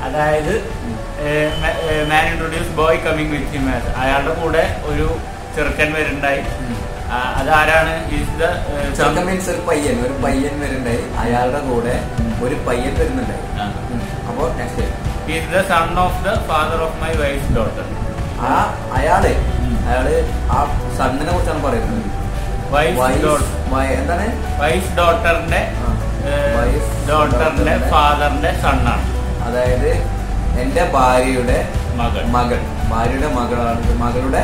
അതായത് man introduce boy coming with him അയാളുടെ കൂടെ ഒരു ചെറുക്കൻ വരുന്നുണ്ടായി ആ, അതാരാണ് ഈസ് ദ ചെറുക്കൻ മീൻസ് ഒരു പയ്യൻ ഒരു പയ്യൻ വരുന്നുണ്ടായി അയാളുടെ കൂടെ ഒരു പയ്യൻ വരുന്നുണ്ടായി ആ. ഉം. അപ്പൊ next is the son of the father of my wife daughter ആ അയാള് ഉം. അയാള് ആ സണ്ണിനെ കുറിച്ചാണ് പറയുന്നത് വൈഫ് വൈഫ് വൈ- എന്താണ് വൈഫ് ഡോട്ടറിന്റെ ആ. Wife ഡോട്ടറിന്റെ daughter-ന്റെ ഫാദറിന്റെ സണ്ണാണ് അതായത് എന്റെ ഭാര്യയുടെ മകൾ മകൾ ഭാര്യയുടെ മകളാണ് മകളുടെ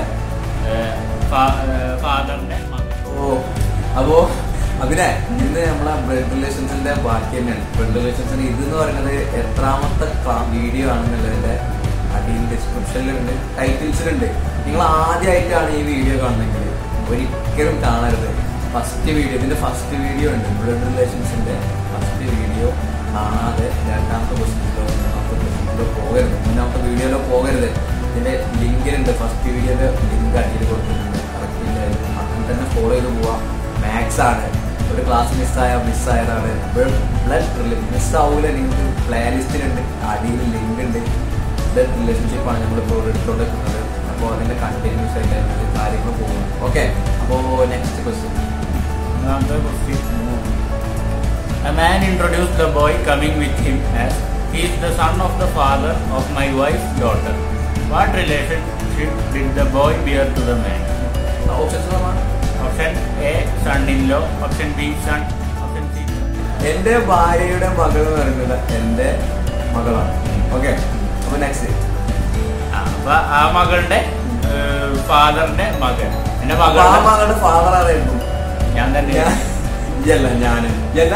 ഫാദറിന്റെ മകൾ ഓ അപ്പോ അതിനെ ഇന്ന് നമ്മളെ ബ്ലഡ് റിലേഷൻസിന്റെ ബാക്കി തന്നെയാണ് ബ്ലഡ് റിലേഷൻസിന് ഇത് എന്ന് പറയുന്നത് എത്രാമത്തെ വീഡിയോ ആണെന്നുള്ളതിന്റെ അടിയിൽ ഡിസ്ക്രിപ്ഷനിലുണ്ട് ടൈറ്റിൽസിലുണ്ട് നിങ്ങൾ ആദ്യമായിട്ടാണ് ഈ വീഡിയോ കാണുന്നതെങ്കിൽ ഒരിക്കലും കാണരുത് ഫസ്റ്റ് വീഡിയോ ഇതിന്റെ ഫസ്റ്റ് വീഡിയോ ഉണ്ട് ബ്ലഡ് റിലേഷൻസിന്റെ ഫസ്റ്റ് വീഡിയോ കാണാതെ രണ്ടാമത്തെ ക്വസ്റ്റിനിലോ മൂന്നാമത്തെ ക്വസ്റ്റിനിലോ പോകരുത് മൂന്നാമത്തെ വീഡിയോയിലോ പോകരുത് ഇതിന്റെ ലിങ്കിലുണ്ട് ഫസ്റ്റ് വീഡിയോയുടെ ലിങ്ക് അടിയിൽ കൊടുത്തിട്ടുണ്ട് കറക്റ്റ് ഇല്ലായിരുന്നു അങ്ങനെ തന്നെ ഫോളോ ചെയ്ത് പോവാം മാത്സ് ആണ് ഒരു ക്ലാസ് മിസ്സായ മിസ്സായതാണ് ബ്ലഡ് മിസ്സാവൂല നിങ്ങൾക്ക് പ്ലേലിസ്റ്റിലുണ്ട് അടിയിൽ ലിങ്ക് ഉണ്ട് ബ്ലഡ് റിലേഷൻഷിപ്പാണ് നമ്മളിപ്പോൾ എടുത്തുകൊണ്ടിരിക്കുന്നത് അപ്പോൾ അതിന്റെ കണ്ടിന്യൂസ് ആയിട്ട് അതിന്റെ കാര്യങ്ങൾ പോകും ഓക്കെ അപ്പോൾ നെക്സ്റ്റ് ക്വസ്റ്റ്യൻ മൂന്നാമത്തെ question A man introduced the boy coming with him as he is the son of the father of my wife's daughter. What relationship did the boy bear to the man? Options Option A, son-in-law. Option B, son. Option C, എന്റെ ഭാര്യയുടെ മകൾ എന്ന് പറയുന്നത് എന്റെ മകളാണ് okay അപ്പൊ next ആ, അപ്പൊ ആ മകളുടെ ഫാദറിന്റെ മകൻ എന്റെ ആ മകളുടെ മകളുടെ ഫാദർ ആരായിരുന്നു ഞാൻ തന്നെ ഇല്ല ഞാന് ഇല്ല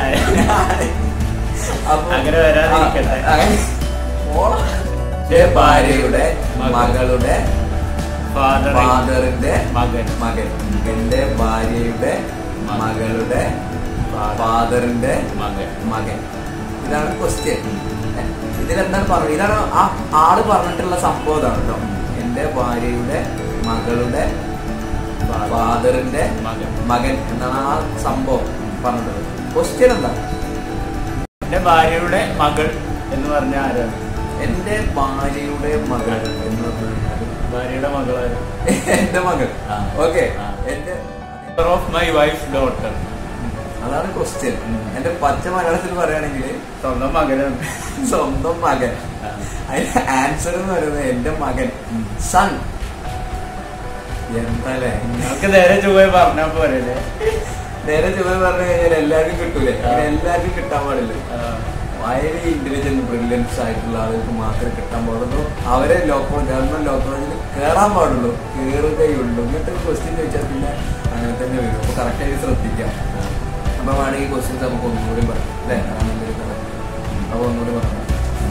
അപ്പൊ അങ്ങനെ വരാതിരിക്കട്ടെ. ആ, അങ്ങനെ. ഓള. എന്റെ ഭാര്യയുടെ മകളുടെ ഫാദർ ഫാദറിന്റെ മകൻ മകൻ എന്റെ ഭാര്യയുടെ മകളുടെ ഫാദറിന്റെ മകൻ മകൻ ഇതാണ് ക്വസ്റ്റ്യൻ ഇതിലെന്താണ് പറഞ്ഞത് ഇതാണ് ആ ആള് പറഞ്ഞിട്ടുള്ള സംഭവം ഇതാണ് കേട്ടോ എന്റെ ഭാര്യയുടെ മകളുടെ ഫാദറിന്റെ മകൻ മകൻ എന്നാണ് ആ സംഭവം പറഞ്ഞത് ക്വസ്റ്റ്യൻ എന്താ എന്റെ ഭാര്യയുടെ മകൾ എന്ന് പറഞ്ഞ ആരാണ് എന്റെ ഭാര്യയുടെ മകൾ എന്ന് പറഞ്ഞാൽ ഭാര്യയുടെ മകളാണ് എന്റെ മകൾ ആ. ഓക്കെ ആ. എന്റെ ഓഫ് മൈ വൈഫ് ഡോട്ടർ അതാണ് ക്വസ്റ്റ്യൻ എന്റെ പച്ച മലയാളത്തിൽ പറയുകയാണെങ്കിൽ സ്വന്തം മകനാണ് സ്വന്തം മകൻ ആ. അതിന്റെ ആൻസർ എന്ന് പറയുന്നത് എന്റെ മകൻ സൺ എന്താല്ലേ നിങ്ങൾക്ക് നേരെ ചൊവ്വ പറഞ്ഞാ പോരല്ലേ നേരെ ചുവ പറഞ്ഞു കഴിഞ്ഞാൽ എല്ലാവർക്കും കിട്ടൂലേ ആ. അങ്ങനെ എല്ലാവർക്കും കിട്ടാൻ പാടില്ല ആ, വളരെ ഇന്റലിജന്റ് ബ്രില്യൻസ് ആയിട്ടുള്ള ആളുകൾക്ക് മാത്രമേ കിട്ടാൻ പാടുള്ളൂ അവരെ ലോ ഗവൺമെന്റ് ലോ കോളേജിൽ കയറാൻ പാടുള്ളൂ കയറുകയുള്ളൂ ഇങ്ങനത്തെ ക്വസ്റ്റ്യൻ ചോദിച്ചാൽ പിന്നെ അങ്ങനെ തന്നെ വരും അപ്പൊ കറക്റ്റ് ആയിട്ട് ശ്രദ്ധിക്കാം അപ്പൊ വേണമെങ്കിൽ ക്വസ്റ്റ്യൻസ് നമുക്ക് ഒന്നുകൂടി പറയാം അല്ലേ ആണെങ്കിൽ അപ്പൊ ഒന്നുകൂടി പറയാം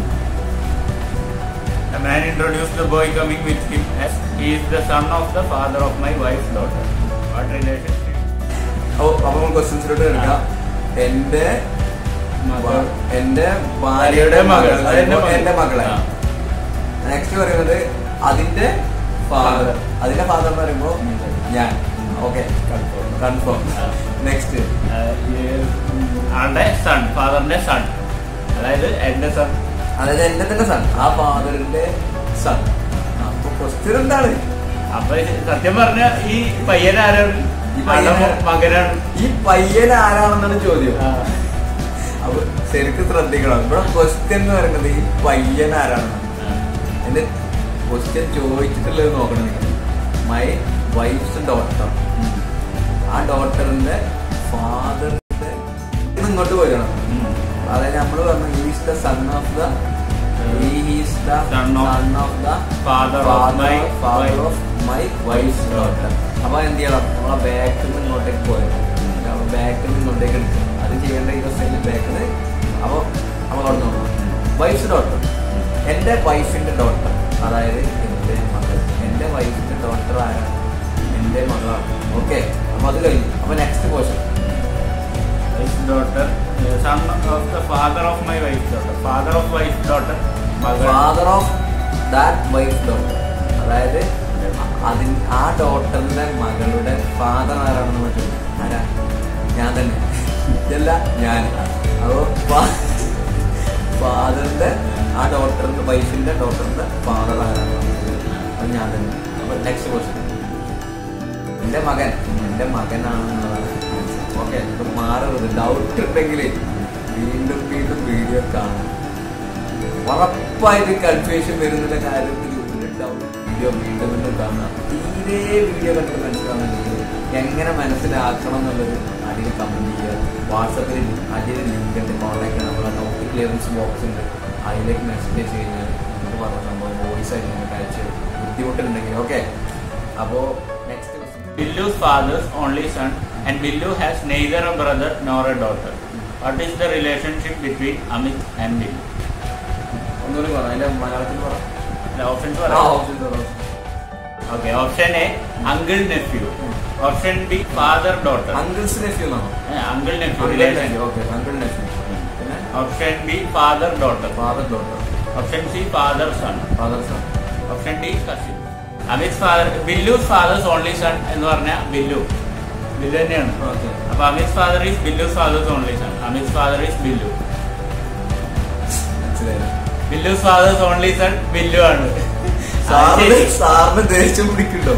A man introduced the boy coming with him as he is the son of the father of my wife's daughter. What relationship? അപ്പൊ അപ്പൊ നമ്മൾ ക്വസ്റ്റ്യൻസിലോട്ട് എടുക്കാം എന്റെ മകൾ. എന്റെ ഭാര്യയുടെ മകൾ. അത് എന്റെ മകൾ. എന്റെ മകളെ ആ. നെക്സ്റ്റ് പറയുന്നത് അതിന്റെ ഫാദർ അതിന്റെ ഫാദർ എന്ന് പറയുമ്പോ ഞാൻ ഓക്കെ Confirm. കൺഫേം ആ. നെക്സ്റ്റ് ആ, ഈ, ഉം, ആളുടെ സൺ ഫാദറിന്റെ സൺ അതായത് എന്റെ സൺ അതായത് എന്റെ തന്നെ സൺ ആ ഫാദറിന്റെ സൺ അപ്പൊ ക്വസ്റ്റ്യൻ എന്താണ് അപ്പൊ ഇത് സത്യം പറഞ്ഞ ഈ പയ്യൻ ആരാണ് ഈ പയ്യൻ ആളുടെ ആരാ? മകനാണ് ഈ പയ്യൻ ആരാണെന്നാണ് ചോദ്യം ആ, അപ്പൊ ശരിക്കും ശ്രദ്ധിക്കണം ഇവിടെ ക്വസ്റ്റ്യൻ എന്ന് പറയുന്നത് ഈ പയ്യൻ ആരാണ് ആ. എന്റെ ക്വസ്റ്റ്യൻ ചോദിച്ചിട്ടുള്ളത് നോക്കണം നിങ്ങൾ മൈ വൈഫ്സ് ഡോട്ടർ ആ ഡോട്ടറിന്റെ ഫാദറിന്റെ ഇത് ഇങ്ങോട്ട് പോരണം ഉം. അതായത് നമ്മൾ പറഞ്ഞു is the son of the is the Son of- son of the Father of my father wife. Of my wife's daughter അപ്പൊ എന്ത് ചെയ്യണം നമ്മളെ ബാക്കിൽ നിന്ന് ഇങ്ങോട്ടേക്ക് പോയത് ബാക്കിൽ നിന്ന് ഇങ്ങോട്ടേക്ക് എടുക്കുക അത് ചെയ്യേണ്ട ഈ ദിവസം ബാക്കിൽ നിന്ന് അപ്പോൾ നമ്മൾ അവിടെ നോക്കണം വൈഫ്സ് ഡോട്ടർ എൻ്റെ വൈഫിന്റെ ഡോട്ടർ അതായത് എൻ്റെ മകൾ എൻ്റെ വൈഫിന്റെ ഡോട്ടർ ആരാണ് എൻ്റെ മകളാണ് ഓക്കെ അപ്പൊ അത് കഴിഞ്ഞു അപ്പൊ next question wife daughter son of the father of my wife daughter father of wife daughter മകൾ father of that wife daughter അതായത് അതിൻ ആ ഡോട്ടറിന്റെ മകളുടെ ഫാദർ ആരാണെന്ന് നമ്മൾ ചോദിക്കും ആരാ ഞാൻ തന്നെ ഇതല്ല ഞാൻ അപ്പോ ഫാദറിന്റെ ആ ഡോക്ടറിന്റെ വൈഫിന്റെ ഡോക്ടറിന്റെ ഫാദർ ആരാണ് അത് ഞാൻ തന്നെ അപ്പൊ നെക്സ്റ്റ് ക്വസ്റ്റ്യൻ എന്റെ മകൻ എന്റെ മകനാണെന്നുള്ളതാണ് ഓക്കെ ഇപ്പൊ മാറരുത് ഡൗട്ട് ഉണ്ടെങ്കിൽ വീണ്ടും വീണ്ടും വീഡിയോ കാണും ഉറപ്പായിട്ട് കൺഫ്യൂഷൻ വരുന്ന കാര്യത്തിൽ ഒരു ഡൗട്ട് വീഡിയോ വീണ്ടും വീണ്ടും കാണുക തീരെ വീഡിയോ കണ്ടിട്ട് മനസ്സിലാവുന്നുണ്ടെങ്കിൽ എങ്ങനെ മനസ്സിലാക്കണം എന്നുള്ളത് അടിയിൽ കമന്റ് ചെയ്യുക വാട്സപ്പിൽ അടിയിൽ ലിങ്ക് ഉണ്ട് കോൺടാക്ട് നമ്മളെ ടോപ്പിക് ക്ലിയറൻസ് ബോക്സ് ഉണ്ട് അതിലേക്ക് മെസ്സേജ് കഴിഞ്ഞാൽ നമുക്ക് പറഞ്ഞ സംഭവം വോയിസ് ആയിട്ട് നിങ്ങൾക്ക് അയച്ച് ബുദ്ധിമുട്ടുണ്ടെങ്കിൽ ഓക്കെ അപ്പോൾ next Billu's father's only son, and Billu has neither a brother nor a daughter. What is the relationship between Amit and Billu? ഒന്നുകൂടി പറ അതിന്റെ മലയാളത്തിൽ പറ The options ആ, were options പറ. okay. Option A, uncle nephew. Option B, father daughter. Uncle's nephew എന്നാണോ? Eh, uncle nephew Uncle relation. nephew, okay, uncle nephew. പിന്നെ Option B, father daughter. father daughter, Option C, father son. father son. Option D, cousin. Amit father Billu's father's only son എന്ന് പറഞ്ഞാൽ ബില്ലു ബില്ലു തന്നെയാണ് Okay. അപ്പൊ Amit father is Billu's father's only son Amit father is Billu മനസ്സിലായില്ലേ? Billu's father's only son Billu ആണ് സാറിന് സാറിന് ദേഷ്യം പിടിക്കണ്ടോ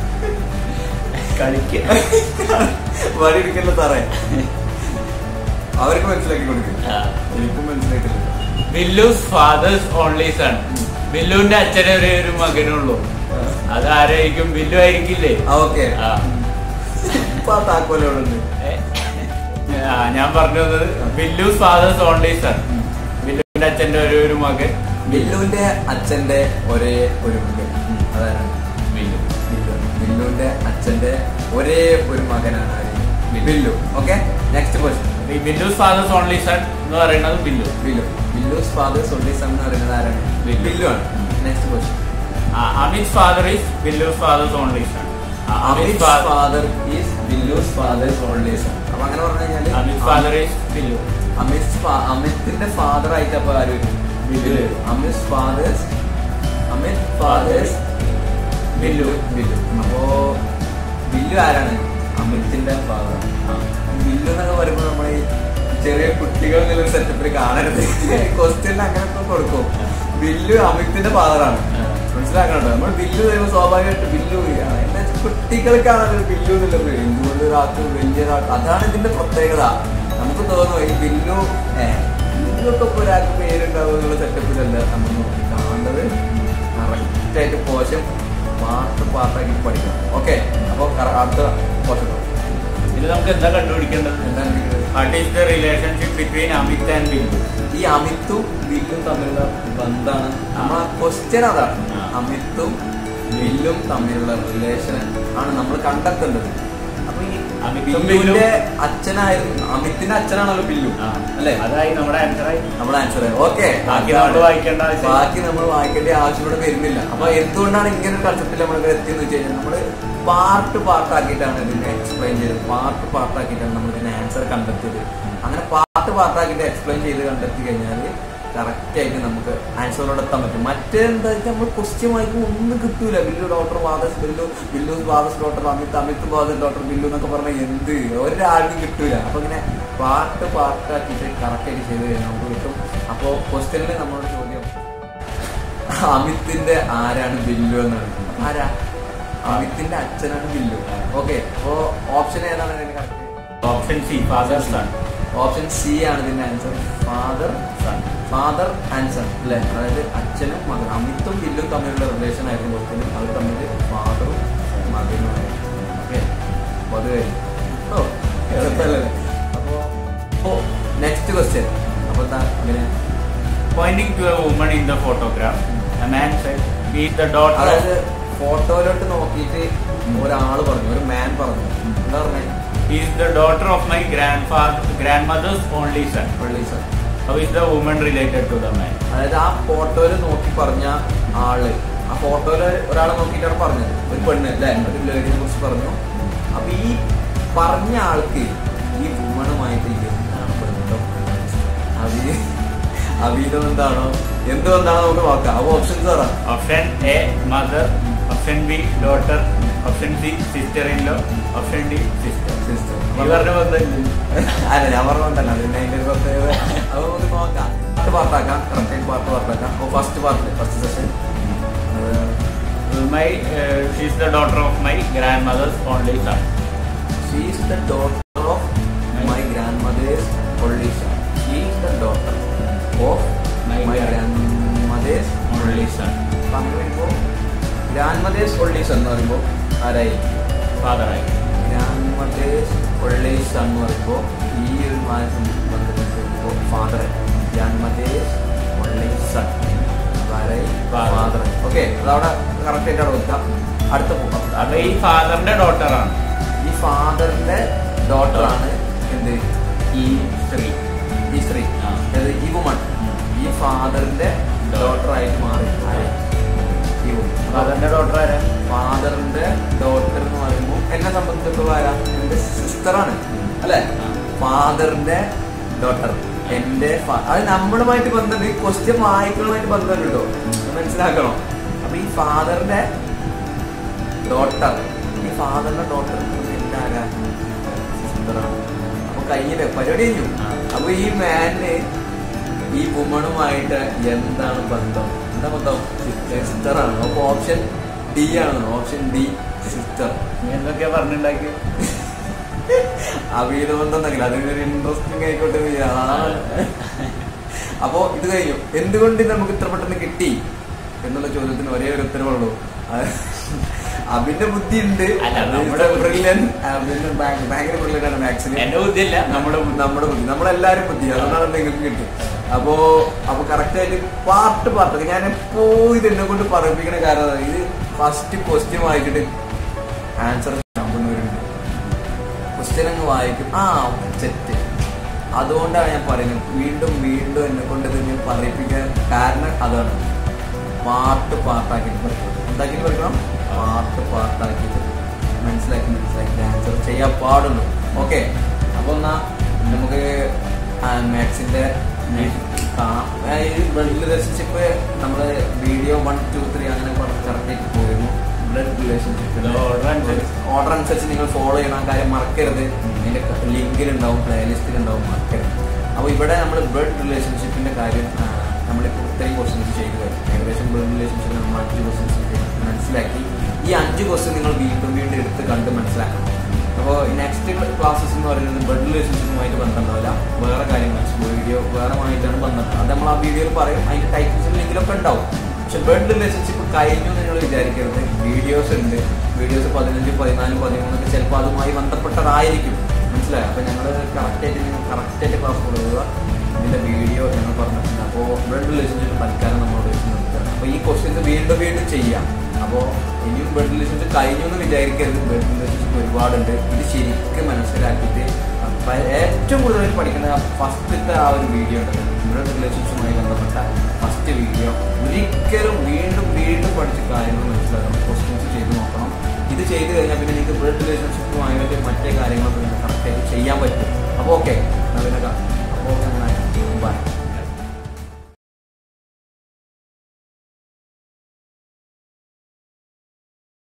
കളിക്കുക വടി എടുക്കല്ലോ സാറേ അവർക്ക് മനസ്സിലാക്കി കൊടുക്കും എനിക്കും മനസ്സിലാക്കില്ല ബില്ലുസ് ഫാദേഴ്സ് ഓൺലി സൺ ബില്ലുവിന്റെ അച്ഛനെ ഒരേ ഒരു മകനുള്ളൂ അതാരായിരിക്കും ബില്ലു ആയിരിക്കില്ലേ ഓക്കെ ആ. ഇപ്പൊ ആ താക്കോല അവിടെ ഉണ്ട് ഏ? ആ, ഞാൻ പറഞ്ഞു വന്നത് ബില്ലുസ് ഫാദേഴ്സ് ഓൺലി സൺ ബില്ലുവിന്റെ അച്ഛന്റെ ഒരേ ഒരു മകൻ ബില്ലുവിന്റെ അച്ഛന്റെ ഒരേ ഒരു മകൻ അതാണ് ബില്ലു ബില്ലു ബില്ലുവിന്റെ അച്ഛന്റെ ഒരേ ഒരു മകനാണ് ആര്? ബില്ലു ഓക്കെ നെക്സ്റ്റ് ക്വസ്റ്റ്യൻ ഈ ബില്ലുസ് ഫാദേഴ്സ് ഓൺലി സൺ എന്ന് പറയുന്നത് ബില്ലു ബില്ലു ബില്ലുസ് ഫാദർ സൊള്ളി സൺ എന്ന് പറയുന്നത് ആരാണ് ബില്ലു. ബില്ലു ആണ് next question Amit father is Billu's father's only son Amit father is Billu's father solely son അപ്പൊ അങ്ങനെ പറഞ്ഞു കഴിഞ്ഞാല് അമിത് ഫാദർ ഈസ് ബില്ലു അമിത് ഫാ- അമിത്തിന്റെ ഫാദർ ആയിട്ട് അപ്പൊ ആര് വരും ബില്ലു. അമിത് ഫാദേഴ്സ് അമിത് ഫാദേഴ്സ് ബില്ലു ബില്ലു അപ്പോ ബില്ലു ആരാണ് അമിത്തിന്റെ ഫാദർ ബില്ലു എന്നൊക്കെ പറയുമ്പോൾ നമ്മൾ ഈ ചെറിയ കുട്ടികൾ എന്നുള്ള സെറ്റപ്പിൽ കാണരുത് ക്വസ്റ്റ്യൻ അങ്ങനൊക്കെ കൊടുക്കും ബില്ലു അമിത്തിന്റെ ഫാദറാണ് മനസ്സിലാക്കണോ നമ്മൾ ബില്ലു വരുമ്പോൾ സ്വാഭാവികമായിട്ട് ബില്ലു എന്നാ വെച്ചാൽ കുട്ടികൾക്കാണ് ബില്ലു എന്നുള്ളത് എന്തുകൊണ്ട് ഒരാൾക്ക് വലിയൊരാൾക്ക് അതാണ് ഇതിന്റെ പ്രത്യേകത നമുക്ക് തോന്നും ഈ ബില്ലു ഏഹ് ബില്ലുവൊക്കെ ഇപ്പൊ ഒരാൾക്ക് പേരുണ്ടാവും എന്നുള്ള സെറ്റപ്പിലല്ല നമ്മൾ നോക്കി കാണേണ്ടത് കറക്റ്റ് ആയിട്ട് പോഷൻ പാർട്ട് പാർട്ടാക്കി പഠിക്കണം ഓക്കെ അപ്പോൾ അടുത്ത പോഷൻ ഇത് നമുക്ക് എന്താ കണ്ടുപിടിക്കേണ്ടത് എന്താണ് ഇത്? What is the relationship between Amit and Billu ഈ അമിത്തും ബില്ലും തമ്മിലുള്ള ബന്ധമാണ് നമ്മളെ ക്വസ്റ്റ്യൻ അതാണ് ആ. അമിത്തും ബില്ലും തമ്മിലുള്ള റിലേഷൻ ആണ് നമ്മൾ കണ്ടെത്തേണ്ടത് അപ്പൊ ഈ അമിത്തും ബില്ലുവിന്റെ അച്ഛനായിരുന്നു അമിത്തിന്റെ അച്ഛനാണല്ലോ ബില്ലു അല്ലേ അതായി നമ്മുടെ ആൻസറായി നമ്മുടെ ആൻസർ ഓക്കെ ബാക്കി നമ്മൾ വായിക്കേണ്ട ആവശ്യം ബാക്കി നമ്മൾ വായിക്കേണ്ട ആവശ്യം ഇവിടെ വരുന്നില്ല അപ്പൊ എന്തുകൊണ്ടാണ് ഇങ്ങനെ ഒരു കൺസെപ്റ്റിൽ നമ്മൾ എത്തിയെന്ന് വെച്ച് കഴിഞ്ഞാൽ നമ്മള് പാർട്ട് പാർട്ടാക്കിയിട്ടാണ് ഇതിനെ എക്സ്പ്ലെയിൻ ചെയ്തത് പാർട്ട് പാർട്ടാക്കിയിട്ടാണ് നമ്മൾ ഇതിന് ആൻസർ കണ്ടെത്തിയത് അങ്ങനെ പാർട്ട് പാർട്ടാക്കിയിട്ട് എക്സ്പ്ലെയിൻ ചെയ്ത് കണ്ടെത്തി കഴിഞ്ഞാൽ കറക്റ്റ് ആയിട്ട് നമുക്ക് ആൻസറിലോട് എത്താൻ പറ്റും മറ്റേന്താ വെച്ചാൽ നമ്മൾ ക്വസ്റ്റ്യൻ വായിക്കുമ്പോൾ ഒന്നും കിട്ടൂല Billu doctor what's Billu Billu what's doctor Amit Amit what's doctor Billu എന്നൊക്കെ പറഞ്ഞാൽ എന്ത് ഒരാളും കിട്ടൂല അപ്പൊ ഇങ്ങനെ പാർട്ട് പാർട്ടാക്കിയിട്ട് കറക്റ്റ് ആയിട്ട് ചെയ്ത് കഴിഞ്ഞാൽ നമുക്ക് കിട്ടും അപ്പോൾ ക്വസ്റ്റ്യനിൽ നമ്മളോട് ചോദ്യം അമിത്തിന്റെ ആരാണ് ബില്ലു എന്നാണ് ആരാ അമിത്തിന്റെ അച്ഛനാണ് ബില്ലു ഓക്കെ അപ്പോ ഓപ്ഷൻ ഏതാണ് ഇതിന് correct option C father son option C ആണ് ഇതിന്റെ answer father son father and son അല്ലെ അതായത് അച്ഛനും മകനും അമിത്തും ബില്ലും തമ്മിലുള്ള റിലേഷൻ ആയിരുന്നു ക്വസ്റ്റ്യൻ അവർ തമ്മിൽ ഫാദറും മകനുമായിരുന്നു ഓക്കെ അപ്പൊ അത് കഴിഞ്ഞു ഓ എളുപ്പമല്ലേ അപ്പോ ഓ നെക്സ്റ്റ് ക്വസ്റ്റ്യൻ അപ്പൊ എന്താ ഇങ്ങനെ pointing to a woman in the photograph a man said he is the daughter അതായത് ഫോട്ടോയിലോട്ട് നോക്കിയിട്ട് ഒരാള് പറഞ്ഞു ഒരു മാൻ പറഞ്ഞു എന്താ പറഞ്ഞേ he is the daughter of my grandfather grandmother's only son പള്ളി sir how is the woman related to the man അതായത് ആ ഫോട്ടോയിൽ നോക്കി പറഞ്ഞ ആള് ആ ഫോട്ടോയില് ഒരാളെ നോക്കിയിട്ടാണ് പറഞ്ഞത് ഒരു പെണ്ണ് അല്ലെ ഒരു ലേഡിനെ കുറിച്ച് പറഞ്ഞു അപ്പൊ ഈ പറഞ്ഞ ആൾക്ക് ഈ വുമണുമായിട്ട് എന്താണ് ബന്ധം അവി അവീതം എന്താണോ എന്തുകൊണ്ടാണോ നമുക്ക് നോക്കാം അപ്പൊ ഓപ്ഷൻസ് പറ option A mother option B daughter option C sister in law option D sister sister ഈ പറഞ്ഞ ബന്ധമില്ല അല്ല ഞാൻ പറഞ്ഞോണ്ടല്ല അതിന്റെ അതിന്റെ ഒരു പ്രത്യേകത അപ്പൊ നമുക്ക് നോക്കാം പാർട്ട് പാർട്ടാക്കാം കറക്റ്റായിട്ട് പാർട്ട് പാർട്ടാക്കാം അപ്പോൾ first part first session My, uh, she is the daughter of my grandmother's only son. She is the daughter of my grandmother's only son. She is the daughter of My my grandmother's Only son. അപ്പൊ അങ്ങനെ വരുമ്പോൾ grand grandmother's only son എന്ന് പറയുമ്പോൾ ആരായി Father I. Grandmother's only son എന്ന് പറയുമ്പോൾ ഈ ഒരു മാസം ബന്ധപ്പെട്ട് വരുമ്പോൾ father grandmother's only son ആരായി Father. ഫാദർ ഓക്കെ അതവിടെ കറക്റ്റ് ആയിട്ട് അവിടെ വെക്കാം അടുത്ത പോകാം അപ്പൊ ഈ ഫാദറിന്റെ ഡോട്ടറാണ് ഈ ഫാദറിന്റെ ഡോട്ടറാണ് എന്ത് ഈ സ്ത്രീ ഈ സ്ത്രീ ആ. അതായത് ഈ വുമൺ ഈ ഫാദറിന്റെ ഡോട്ടർ ആയിട്ട് മാറി ആര്? ഈ woman. ഫാദറിന്റെ ഡോട്ടർ ആരാ ഫാദറിന്റെ ഡോട്ടർ എന്ന് പറയുമ്പോൾ എന്നെ സംബന്ധിച്ചിടത്തോളം ആരാ എന്റെ സിസ്റ്ററാണ് അല്ലെ ആ. ഫാദറിന്റെ ഡോട്ടർ എന്റെ ഫാ- അത് നമ്മളുമായിട്ട് ബന്ധമുണ്ട് ഈ ക്വസ്റ്റ്യൻ വായിക്കലുമായിട്ട് ബന്ധമുണ്ട് കേട്ടോ അത് മനസ്സിലാക്കണം അപ്പൊ ഈ ഫാദറിന്റെ ഡോട്ടർ ഈ ഫാദറിന്റെ ഡോട്ടർ എന്റെ ആരാ സിസ്റ്ററാണ് അപ്പൊ കയ്യില് പരിപാടി കഴിഞ്ഞു ആ. അപ്പൊ ഈ മാനിന് ഈ വുമണുമായിട്ട് എന്താണ് ബന്ധം എന്താ ബന്ധം സിസ്റ്ററാണ് അപ്പൊ ഓപ്ഷൻ ഡി ആണ് ഓപ്ഷൻ ഡി സിസ്റ്റർ നീ എന്തൊക്കെയാ പറഞ്ഞിട്ടുണ്ടാക്കി അവിഹിത ബന്ധം ഉണ്ടെങ്കിൽ അതൊരു ഇൻട്രസ്റ്റിംഗ് ആയിക്കോട്ടെ എന്ന് വിചാ- അതാണ്. അപ്പോ ഇത് കഴിഞ്ഞു എന്തുകൊണ്ട് ഇത് നമുക്ക് ഇത്ര പെട്ടെന്ന് കിട്ടി എന്നുള്ള ചോദ്യത്തിന് ഒരേ ഒരു ഉത്തരവുള്ളൂ അത് അബിന്റെ ബുദ്ധി ഉണ്ട് അല്ല, നമ്മുടെ ബുദ്ധി. ഭയങ്കര ബ്രില്യൻ ആണ് മാത്സിന് എന്റെ ബുദ്ധിയല്ല നമ്മുടെ ബുദ്ധി. നമ്മുടെ ബുദ്ധി നമ്മളെല്ലാരും ബുദ്ധി അതുകൊണ്ടാണ് നിങ്ങൾക്ക് കിട്ടി അപ്പോ അപ്പൊ കറക്റ്റ് ആയിട്ട് പാർട്ട് പാർട്ട് ഞാൻ എപ്പോ ഇത് എന്നെ കൊണ്ട് പറയിപ്പിക്കണ കാരണം അതാണ്. ഇത് ഫസ്റ്റ് ക്വസ്റ്റ്യൻ വായിച്ചിട്ട് ആൻസർ നമ്പുന്നവരുണ്ട് ക്വസ്റ്റ്യൻ അങ്ങ് വായിക്കും ആ സെറ്റ് അതുകൊണ്ടാണ് ഞാൻ പറയുന്നത് വീണ്ടും വീണ്ടും എന്നെ കൊണ്ട് ഇത് ഞാൻ പറയിപ്പിക്കാൻ കാരണം അതാണ് പാർട്ട് പാർട്ടാക്കിയിട്ട് പഠിക്കണം എന്താക്കിയിട്ട് പഠിക്കണം പാർട്ട് പാർട്ടാക്കിയിട്ട് മനസ്സിലാക്കി മനസ്സിലാക്കി ആൻസർ ചെയ്യാൻ പാടുള്ളൂ ഓക്കെ അപ്പൊ എന്നാ നമുക്ക് മാത്സിന്റെ കാണാം ആ, ഈ ബ്ലഡ് റിലേഷൻഷിപ്പ് നമ്മള് വീഡിയോ വൺ ടു ത്രീ അങ്ങനെ കറക്റ്റായിട്ട് പോയിരുന്നു ബ്ലഡ് റിലേഷൻഷിപ്പ് ഇത് order അനുസരിച്ച്. ഓർഡർ അനുസരിച്ച് നിങ്ങൾ ഫോളോ ചെയ്യണം ആ കാര്യം മറക്കരുത് അതിന്റെ ലിങ്കിലുണ്ടാവും പ്ലേലിസ്റ്റിലുണ്ടാവും മറക്കരുത് അപ്പോൾ ഇവിടെ നമ്മൾ ബ്ലഡ് റിലേഷൻഷിപ്പിന്റെ കാര്യം ആ, നമ്മളിപ്പോൾ ഇത്രയും ക്വസ്റ്റ്യൻസ് ചെയ്തു കഴിഞ്ഞു ഏകദേശം ബ്ലഡ് റിലേഷൻഷിപ്പ് നമ്മൾ അഞ്ച് ക്വസ്റ്റ്യൻസ് മനസ്സിലാക്കി ഈ അഞ്ച് ക്വസ്റ്റ്യൻ നിങ്ങൾ വീണ്ടും വീണ്ടും എടുത്ത് കണ്ട് മനസ്സിലാക്കണം അപ്പോൾ നെക്സ്റ്റ് ക്ലാസ്സസ് എന്ന് പറയുന്നത് ബ്ലഡ് റിലേഷൻഷിപ്പുമായിട്ട് ബന്ധമുണ്ടാവില്ല വേറെ കാര്യങ്ങൾ വീഡിയോ വേറെ ആയിട്ടാണ് ബന്ധം അത് നമ്മൾ ആ വീഡിയോയിൽ പറയും അതിന്റെ ടൈറ്റിൽസിൽ ലിങ്കിലൊക്കെ ഉണ്ടാവും പക്ഷെ ബ്ലഡ് റിലേഷൻഷിപ്പ് കഴിഞ്ഞു എന്ന് നിങ്ങൾ വിചാരിക്കരുത് വീഡിയോസ് ഉണ്ട് വീഡിയോസ് പതിനഞ്ച് പതിനാല് പതിമൂന്നൊക്കെ ചിലപ്പോൾ അതുമായി ബന്ധപ്പെട്ടതായിരിക്കും മനസ്സിലായോ അപ്പോൾ ഞങ്ങൾ കറക്റ്റായിട്ട് നിങ്ങൾ കറക്റ്റായിട്ട് ക്ലാസ് കൊടുക്കുക ഇതിൻ്റെ വീഡിയോ ഞങ്ങൾ പറഞ്ഞിട്ടുണ്ട് അപ്പോൾ ബ്ലഡ് റിലേഷൻഷിപ്പ് തൽക്കാലം നമ്മൾ വെച്ച് നിർത്തുകയാണ് അപ്പോൾ ഈ ക്വസ്റ്റ്യൻസ് വീണ്ടും വീണ്ടും ചെയ്യാം അപ്പോൾ ഇനിയും ബ്ലഡ് റിലേഷൻഷിപ്പ് കഴിഞ്ഞു എന്ന് വിചാരിക്കരുത് ബ്ലഡ് റിലേഷൻഷിപ്പ് ഒരുപാടുണ്ട് ഇത് ശരിക്കും മനസ്സിലാക്കിയിട്ട് അപ്പൊ ഏറ്റവും കൂടുതൽ പഠിക്കുന്ന ഫസ്റ്റത്തെ ആ ഒരു വീഡിയോ ഉണ്ട് ബ്ലഡ് റിലേഷൻഷിപ്പുമായി ബന്ധപ്പെട്ട ഫസ്റ്റ് വീഡിയോ ഒരിക്കലും വീണ്ടും വീണ്ടും പഠിച്ച കാര്യങ്ങൾ മനസ്സിലാക്കണം ക്വസ്റ്റ്യൻസ് ചെയ്ത് നോക്കണം ഇത് ചെയ്ത് കഴിഞ്ഞാൽ പിന്നെ നിങ്ങൾക്ക് ബ്ലഡ് റിലേഷൻഷിപ്പുമായിട്ട് മറ്റേ കാര്യങ്ങളൊക്കെ നിങ്ങൾക്ക് കറക്റ്റായിട്ട് ചെയ്യാൻ പറ്റും അപ്പോൾ ഓക്കെ അപ്പോൾ അങ്ങനെ ബൈ